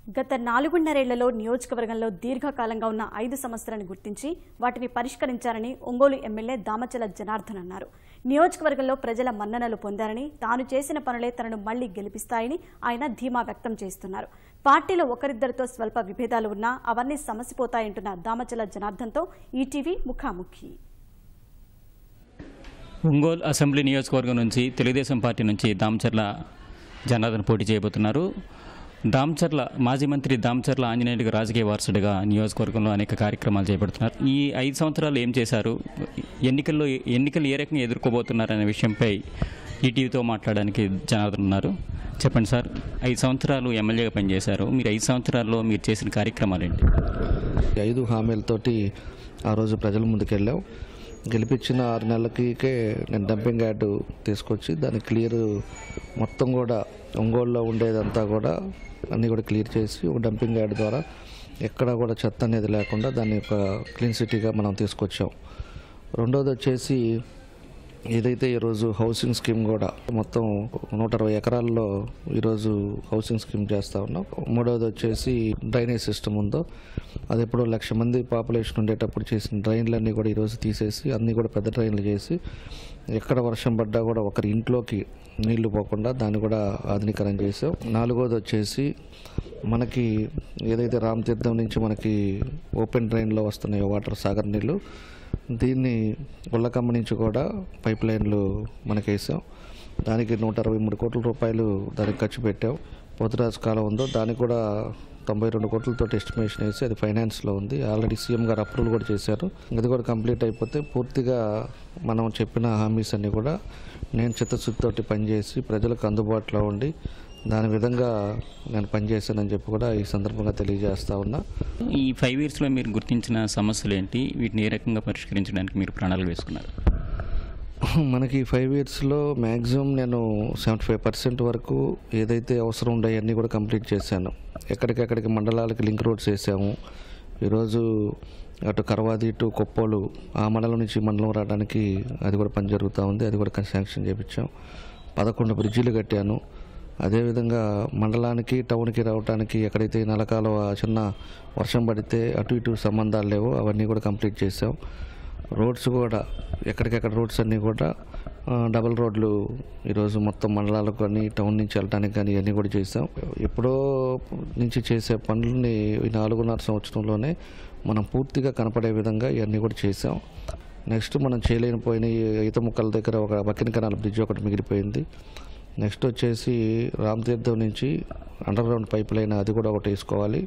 గత నాలుగున్నరేళ్లలో నియోజకవర్గంలో దీర్ఘకాలంగా ఉన్న ఐదు సమస్యలను గుర్తించి వాటిని పరిష్కరించారని ఒంగోలు ఎమ్మెల్యే దామచల జనార్దన్ అన్నారు నియోజకవర్గంలో ప్రజల మన్ననలు పొందారని తాను చేసిన పనులే తనను మళ్లీ గెలిపిస్తాయని ఆయన ధీమా వ్యక్తం చేస్తున్నారు పార్టీలో ఒకరిద్దరితో స్వల్ప విభేదాలు ఉన్నా అవన్నీ సమసిపోతాయంటున్న దామచల జనార్దన్తో ఈటీవీ ముఖాముఖి ఒంగోలు అసెంబ్లీ నియోజకవర్గం నుంచి తెలుగుదేశం పార్టీ నుంచి దామచర్ల జనార్దన్ పోటీ చేయబోతున్నారు దామచర్ల మాజీ మంత్రి దామచర్ల ఆంజనేయుడికి రాజకీయ వారసుడిగా నియోజకవర్గంలో అనేక కార్యక్రమాలు చేపడుతున్నారు ఈ ఐదు సంవత్సరాలు ఏం చేశారు ఎన్నికల్లో ఎన్నికలు ఏ రకంగా ఎదుర్కోబోతున్నారు అనే విషయంపై ఈటీవీతో మాట్లాడడానికి జనార్దన్ ఉన్నారు చెప్పండి సార్ ఐదు సంవత్సరాలు ఎమ్మెల్యేగా పనిచేశారు మీరు ఐదు సంవత్సరాల్లో మీరు చేసిన కార్యక్రమాలు ఏంటి ఈ ఐదు హామీలతోటి ఆ రోజు ప్రజల ముందుకెళ్ళాం గెలిపించిన ఆరు నెలలకే నేను డంపింగ్ యార్డ్ తీసుకొచ్చి దాన్ని క్లియర్ మొత్తం కూడా ఒంగోలులో ఉండేదంతా కూడా అన్నీ కూడా క్లియర్ చేసి ఒక డంపింగ్ యార్డ్ ద్వారా ఎక్కడ కూడా చెత్త అనేది లేకుండా దాన్ని ఒక క్లీన్ సిటీగా మనం తీసుకొచ్చాం రెండోది వచ్చేసి ఏదైతే ఈరోజు హౌసింగ్ స్కీమ్ కూడా మొత్తం నూట అరవై ఎకరాల్లో ఈరోజు హౌసింగ్ స్కీమ్ చేస్తూ ఉన్నాం మూడవది వచ్చేసి డ్రైనేజ్ సిస్టమ్ ఉందో అది ఎప్పుడో లక్ష మంది పాపులేషన్ ఉండేటప్పుడు చేసిన డ్రైన్లన్నీ కూడా ఈరోజు తీసేసి అన్నీ కూడా పెద్ద డ్రైన్లు చేసి ఎక్కడ వర్షం పడ్డా కూడా ఒకరి ఇంట్లోకి నీళ్లు పోకుండా దాన్ని కూడా ఆధునీకరణ చేసాం నాలుగోది వచ్చేసి మనకి ఏదైతే రామతీర్థం నుంచి మనకి ఓపెన్ డ్రైన్లో వస్తున్నాయో వాటర్ సాగర్ నీళ్ళు దీన్ని గుల్లకమ్మ నుంచి కూడా పైప్ లైన్లు మనకి వేసాం దానికి నూట అరవై మూడు కోట్ల రూపాయలు దానికి ఖర్చు పెట్టాం పోతురాజు కాలం ఉందో దానికి కూడా తొంభై రెండు కోట్లతో ఎస్టిమేషన్ వేసి అది ఫైనాన్స్లో ఉంది ఆల్రెడీ సీఎం గారు అప్రూవల్ కూడా చేశారు అది కూడా కంప్లీట్ అయిపోతే పూర్తిగా మనం చెప్పిన హామీస్ అన్నీ కూడా నేను చిత్తశుద్ధితోటి పనిచేసి ప్రజలకు అందుబాటులో ఉండి దాని విధంగా నేను పనిచేశానని చెప్పి కూడా ఈ సందర్భంగా తెలియజేస్తా ఉన్నా ఈ ఫైవ్ ఇయర్స్లో మీరు గుర్తించిన సమస్యలు ఏంటి వీటిని ఏ రకంగా పరిష్కరించడానికి మీరు ప్రణాళిక వేసుకున్నారు మనకి ఫైవ్ ఇయర్స్లో మ్యాక్సిమం నేను సెవెంటీ ఫైవ్ పర్సెంట్ వరకు ఏదైతే అవసరం ఉండే అన్నీ కూడా కంప్లీట్ చేశాను ఎక్కడికెక్కడికి మండలాలకి లింక్ రోడ్స్ వేసాము ఈరోజు అటు కరవాది ఇటు కొప్పోలు ఆ మండలం నుంచి ఈ మండలం రావడానికి అది కూడా పని జరుగుతూ ఉంది అది కూడా శాంక్షన్ చేయించాం పదకొండు బ్రిడ్జిలు కట్టాను అదేవిధంగా మండలానికి టౌన్కి రావడానికి ఎక్కడైతే నలకాలో చిన్న వర్షం పడితే అటు ఇటు సంబంధాలు లేవో అవన్నీ కూడా కంప్లీట్ చేసాం రోడ్స్ కూడా ఎక్కడికెక్కడ రోడ్స్ అన్నీ కూడా ఆ, డబుల్ రోడ్లు ఈరోజు మొత్తం మండలాలకు కానీ టౌన్ నుంచి వెళ్ళడానికి కానీ ఇవన్నీ కూడా చేసాం ఎప్పుడో నుంచి చేసే పనులని ఈ నాలుగున్నర సంవత్సరంలోనే మనం పూర్తిగా కనపడే విధంగా ఇవన్నీ కూడా చేసాం నెక్స్ట్ మనం చేయలేనిపోయిన ఈ ఈత ముక్కల దగ్గర ఒక బకిన కెనాల్ బ్రిడ్జ్ ఒకటి మిగిలిపోయింది నెక్స్ట్ వచ్చేసి రామతీర్థం నుంచి అండర్ గ్రౌండ్ పైప్ లైన్ అది కూడా ఒకటి వేసుకోవాలి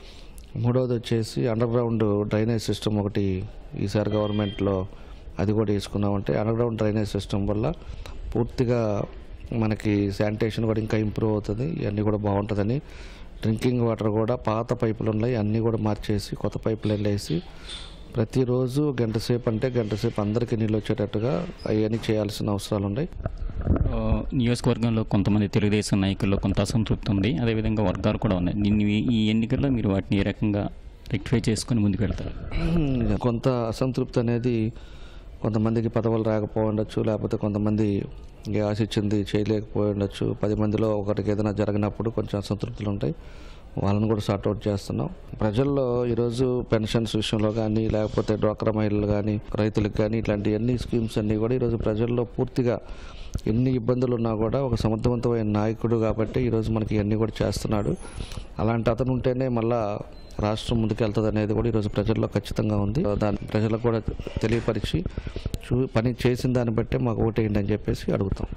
మూడవది వచ్చేసి అండర్ గ్రౌండ్ డ్రైనేజ్ సిస్టమ్ ఒకటి ఈసారి గవర్నమెంట్లో అది కూడా వేసుకున్నామంటే అండర్ గ్రౌండ్ డ్రైనేజ్ సిస్టమ్ వల్ల పూర్తిగా మనకి శానిటేషన్ కూడా ఇంకా ఇంప్రూవ్ అవుతుంది ఇవన్నీ కూడా బాగుంటుందని డ్రింకింగ్ వాటర్ కూడా పాత పైపులు ఉన్నాయి అన్నీ కూడా మార్చేసి కొత్త పైపులు వేసి ప్రతిరోజు గంట సేపు అంటే గంట సేపు అందరికీ నీళ్ళు వచ్చేటట్టుగా అవన్నీ చేయాల్సిన అవసరాలు ఉన్నాయి ఆ, నియోజకవర్గంలో కొంతమంది తెలుగుదేశం నాయకుల్లో కొంత అసంతృప్తి ఉంది అదేవిధంగా వర్గాలు కూడా ఉన్నాయి నిన్ను ఈ- ఈ ఎన్నికల్లో మీరు వాటిని ఏ రకంగా రెక్టిఫై చేసుకొని ముందుకు వెళ్తారు కొంత అసంతృప్తి అనేది కొంతమందికి పదవులు రాకపోయి ఉండొచ్చు లేకపోతే కొంతమంది ఏ ఆశించింది చేయలేకపోయి ఉండొచ్చు పది మందిలో ఒకరికి ఏదైనా జరిగినప్పుడు కొంచెం అసంతృప్తులు ఉంటాయి వాళ్ళని కూడా సార్ట్అవుట్ చేస్తున్నాం ప్రజల్లో ఈరోజు పెన్షన్స్ విషయంలో కానీ లేకపోతే డ్వాక్రా మహిళలు కానీ రైతులకు కానీ ఇట్లాంటి అన్ని స్కీమ్స్ అన్నీ కూడా ఈరోజు ప్రజల్లో పూర్తిగా ఎన్ని ఇబ్బందులు ఉన్నా కూడా ఒక సమర్థవంతమైన నాయకుడు కాబట్టి ఈరోజు మనకి ఇవన్నీ కూడా చేస్తున్నాడు అలాంటి అతను ఉంటేనే మళ్ళా రాష్ట్రం ముందుకెళ్తుంది అనేది కూడా ఈరోజు ప్రజల్లో ఖచ్చితంగా ఉంది దాన్ని ప్రజలకు కూడా తెలియపరిచి చూ పని చేసిన దాన్ని బట్టే మాకు ఓటేయండి అని చెప్పేసి అడుగుతాం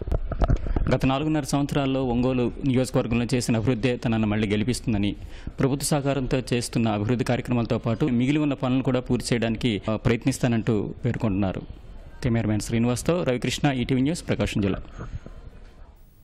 గత నాలుగున్నర సంవత్సరాల్లో ఒంగోలు నియోజకవర్గంలో చేసిన అభివృద్ధి తనను మళ్ళీ గెలిపిస్తుందని ప్రభుత్వ సహకారంతో చేస్తున్న అభివృద్ధి కార్యక్రమాలతో పాటు మిగిలి ఉన్న పనులు కూడా పూర్తి చేయడానికి ఆ, ప్రయత్నిస్తానంటూ పేర్కొంటున్నారు కెమెరామెన్ శ్రీనివాస్తో రవికృష్ణ ఈటీవీ న్యూస్ ప్రకాశం జిల్లా